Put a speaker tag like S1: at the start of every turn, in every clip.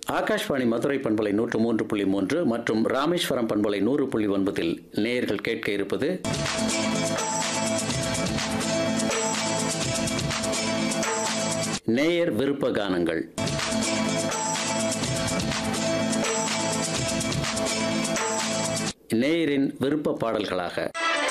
S1: ஆகாஷ்வாணி மதுரை பண்பலை நூற்று மூன்று புள்ளி மூன்று மற்றும் ராமேஸ்வரம் பண்பலை நூறு புள்ளி ஒன்பதில் நேயர்கள் கேட்க இருப்பது நேயர் விருப்ப கானங்கள் நேயரின் விருப்ப பாடல்களாக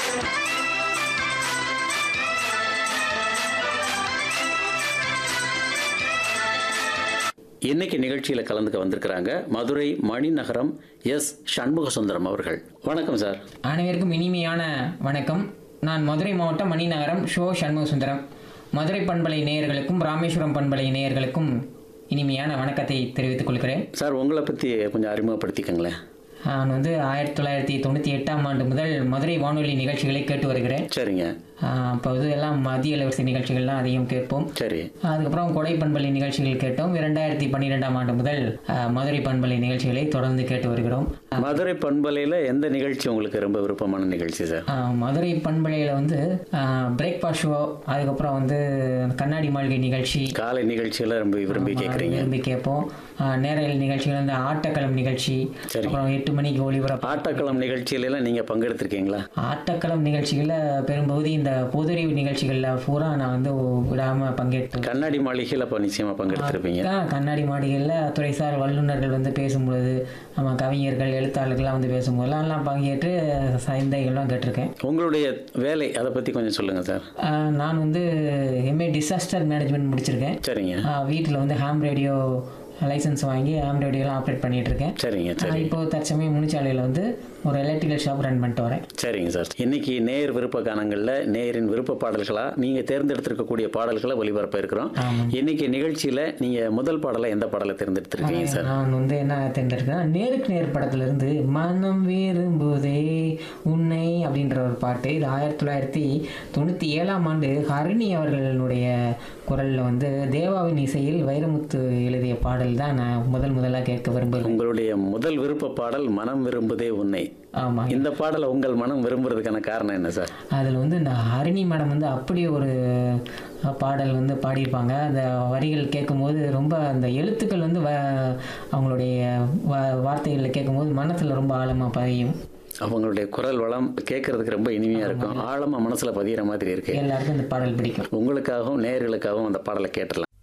S1: இன்னைக்கு நிகழ்ச்சியில் கலந்துக்க வந்திருக்கிறாங்க மதுரை மணிநகரம் எஸ் சண்முக சுந்தரம் அவர்கள் வணக்கம் சார்
S2: அனைவருக்கும் இனிமையான வணக்கம் நான் மதுரை மாவட்டம் மணிநகரம் ஷோ சண்முக சுந்தரம் மதுரை பண்பலை நேயர்களுக்கும் ராமேஸ்வரம் பண்பலை நேயர்களுக்கும் இனிமையான வணக்கத்தை தெரிவித்துக் கொள்கிறேன்
S1: சார் உங்களை பற்றி கொஞ்சம் அறிமுகப்படுத்திக்கங்களேன்
S2: நான் வந்து ஆயிரத்தி தொள்ளாயிரத்தி தொண்ணூற்றி எட்டாம் ஆண்டு முதல் மதுரை வானொலி நிகழ்ச்சிகளை கேட்டு வருகிறேன்
S1: சரிங்க
S2: ஆஹ் அப்போது எல்லாம் மத்திய அலைவரிசை நிகழ்ச்சிகள்லாம் அதிகம் கேட்போம்
S1: சரி
S2: அதுக்கப்புறம் கொடை பண்பலை நிகழ்ச்சிகள் கேட்டோம் இரண்டாயிரத்தி பன்னிரெண்டாம் ஆண்டு முதல் ஆஹ் மதுரை பண்பலை நிகழ்ச்சிகளை தொடர்ந்து கேட்டு வருகிறோம்
S1: மதுரை பண்பலையில் எந்த நிகழ்ச்சி உங்களுக்கு ரொம்ப விருப்பமான நிகழ்ச்சி சார்
S2: ஆஹ் மதுரை பண்பலையில் வந்து பிரேக்ஃபாஸ்ட் ஷோ அதுக்கப்புறம் வந்து கண்ணாடி மாளிகை நிகழ்ச்சி
S1: காலை நிகழ்ச்சியெல்லாம் ரொம்ப விரும்பி கேட்குறீங்க
S2: விரும்பி கேட்போம் ஆஹ் நேரல் நிகழ்ச்சிகள் வந்து ஆட்டக்களம் நிகழ்ச்சி
S1: சரி.
S2: அப்புறம் எட்டு மணிக்கு ஒளிபரப்பு
S1: ஆட்டக்களம் நிகழ்ச்சியிலலாம் நீங்கள் பங்கெடுத்திருக்கீங்களா
S2: ஆட்டக்களம் நிகழ்ச்சிகளில் பெரும்பகுதி இந்த பொதுறிவு நிகழ்ச்சிகளில் பூரா நான் வந்து விடாமல் பங்கேற்று
S1: கண்ணாடி மாளிகையில் அப்போ நிச்சயமாக பங்கெடுத்திருப்பீங்க
S2: ஆஹ் கண்ணாடி மாளிகையில் துறைசார் வல்லுநர்கள் வந்து பேசும்பொழுது நம்ம கவிஞர்கள் எழுத்தாளர்கள்லாம் வந்து பேசும்போதெல்லாம் எல்லாம் பங்கேற்று சந்தைகள்லாம் கேட்டிருக்கேன்
S1: உங்களுடைய வேலை அதை பற்றி கொஞ்சம் சொல்லுங்கள் சார்
S2: ஆஹ் நான் வந்து எம்ஏ டிசாஸ்டர் மேனேஜ்மெண்ட் முடிச்சிருக்கேன்
S1: சரிங்க
S2: வீட்டில் வந்து ஹாம் ரேடியோ லைசன்ஸ் வாங்கி ஹாம் ரேடியோலாம் ஆப்ரேட் பண்ணிட்டு இருக்கேன்
S1: சரிங்க சரி
S2: நான் இப்போ தற்சமயம் முனிச்சாலையில் வந்து ஒரு எலக்ட்ரிக்கல் ஷாப் ரன் பண்ணிட்டு வரேன்
S1: சரிங்க சார் இன்னைக்கு நேயர் விருப்ப கானங்களில் நேயரின் விருப்ப பாடல்களா நீங்கள் தேர்ந்தெடுத்திருக்கக்கூடிய பாடல்களை ஒளிபரப்ப இருக்கிறோம்
S2: ஆமாம்.
S1: இன்னைக்கு நிகழ்ச்சியில் நீங்கள் முதல் பாடலை எந்த பாடலை தேர்ந்தெடுத்திருக்கீங்க சார்
S2: நான் வந்து என்ன தேர்ந்தெடுக்கிறேன் நேருக்கு நேர் படத்திலிருந்து மனம் விரும்புதே உன்னை அப்படின்ற ஒரு பாட்டு இது ஆயிரத்தி தொள்ளாயிரத்தி தொண்ணூற்றி ஏழாம் ஆண்டு ஹரிணி அவர்களுடைய குரலில் வந்து தேவாவின் இசையில் வைரமுத்து எழுதிய பாடல் தான் நான் முதல் முதலாக கேட்க விரும்புகிறேன்
S1: உங்களுடைய முதல் விருப்ப பாடல் மனம் விரும்புதே உன்னை
S2: ஆமாம்
S1: இந்த பாடலை உங்கள் மனம் விரும்புறதுக்கான காரணம் என்ன சார்
S2: அதில் வந்து இந்த ஹரிணி மேடம் வந்து அப்படி ஒரு அஹ், பாடல் வந்து பாடியிருப்பாங்க அந்த வரிகள் கேட்கும்போது ரொம்ப அந்த எழுத்துக்கள் வந்து வ- அவங்களுடைய வ வார்த்தைகளில் கேட்கும்போது மனசில் ரொம்ப ஆழமாக பதியும்
S1: அவங்களுடைய குரல் வளம் கேட்கறதுக்கு ரொம்ப இனிமையா இருக்கும் ஆழமா மனசுல பதிகிற மாதிரி இருக்கு
S2: எல்லாருக்கும் இந்த பாடல் பிடிக்கும்
S1: உங்களுக்காகவும் நேயர்களுக்காகவும் அந்த பாடலை கேட்டுடலாம்